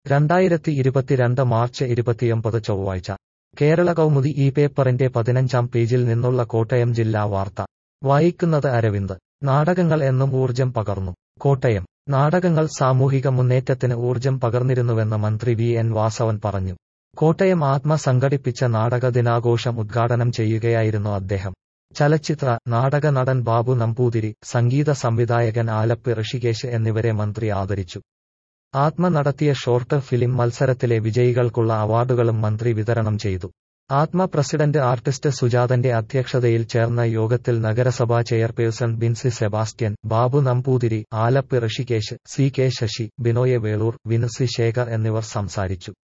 രണ്ടായിരത്തി ഇരുപത്തിരണ്ട് മാർച്ച് ഇരുപത്തിയൊമ്പത് ചൊവ്വാഴ്ച കേരള കൗമുദി ഈ പേപ്പറിന്റെ പതിനഞ്ചാം പേജിൽ നിന്നുള്ള കോട്ടയം ജില്ലാ വാർത്ത വായിക്കുന്നത് അരവിന്ദ് നാടകങ്ങൾ എന്നും ഊർജം പകർന്നു കോട്ടയം നാടകങ്ങൾ സാമൂഹിക മുന്നേറ്റത്തിന് ഊർജം പകർന്നിരുന്നുവെന്ന് മന്ത്രി വി എൻ വാസവൻ പറഞ്ഞു കോട്ടയം ആത്മ സംഘടിപ്പിച്ച നാടക ദിനാഘോഷം ഉദ്ഘാടനം ചെയ്യുകയായിരുന്നു അദ്ദേഹം ചലച്ചിത്ര നാടക നടൻ ബാബു നമ്പൂതിരി സംഗീത സംവിധായകൻ ആലപ്പ് ഋഷികേശ് എന്നിവരെ മന്ത്രി ആദരിച്ചു ആത്മ നടത്തിയ ഷോർട്ട് ഫിലിം മത്സരത്തിലെ വിജയികൾക്കുള്ള അവാർഡുകളും മന്ത്രി വിതരണം ചെയ്തു ആത്മ പ്രസിഡന്റ് ആർട്ടിസ്റ്റ് സുജാതന്റെ അധ്യക്ഷതയിൽ ചേർന്ന യോഗത്തിൽ നഗരസഭാ ചെയർപേഴ്സൺ ബിൻസി സെബാസ്റ്റ്യൻ ബാബു നമ്പൂതിരി ആലപ്പ് ഋഷികേശ് സി കെ ശശി ബിനോയ് വേളൂർ വിൻസി ശേഖർ എന്നിവർ സംസാരിച്ചു